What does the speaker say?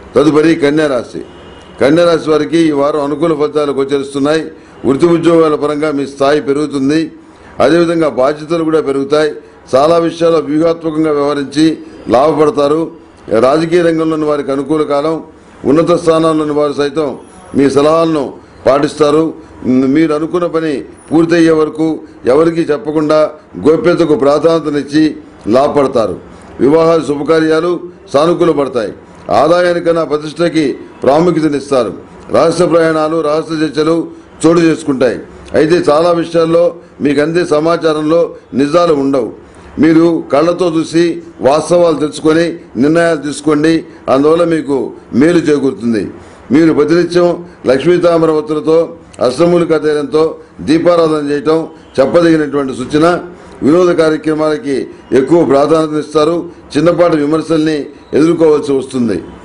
తదుపరి కన్యా రాశి కన్యా రాశి వారికి ఈ వారం అనుకూల ఫలితాలు గోచరిస్తున్నాయి వృత్తి ఉద్యోగాల పరంగా మీ స్థాయి పెరుగుతుంది అదేవిధంగా బాధ్యతలు కూడా పెరుగుతాయి చాలా విషయాల్లో వ్యూహాత్మకంగా వ్యవహరించి లాభపడతారు రాజకీయ రంగంలోని వారికి అనుకూల కాలం ఉన్నత స్థానాల్లోని వారు సైతం మీ సలహాలను పాటిస్తారు మ్, మీరు అనుకున్న పని పూర్తయ్యే వరకు ఎవరికీ చెప్పకుండా గోప్యతకు ప్రాధాన్యతనిచ్చి లాభపడతారు వివాహాలు శుభకార్యాలు సానుకూల పడతాయి ఆదాయానికన్నా ప్రతిష్టకి ప్రాముఖ్యతనిస్తారు రహస్య ప్రయాణాలు రహస్య చర్చలు చోటు చేసుకుంటాయి అయితే చాలా విషయాల్లో మీకు అందే సమాచారంలో నిజాలు ఉండవు మీరు కళ్ళతో చూసి వాస్తవాలు తెలుసుకొని నిర్ణయాలు తీసుకోండి అందువల్ల మీకు మేలు చేకూరుతుంది మీరు ప్రతినిత్యం లక్ష్మీతామరవతులతో అష్టమూలిక తైలంతో దీపారాధన చేయటం చెప్పదగినటువంటి సూచన వినోద కార్యక్రమాలకి ఎక్కువ ప్రాధాన్యత ఇస్తారు చిన్నపాటి విమర్శల్ని ఎదుర్కోవాల్సి వస్తుంది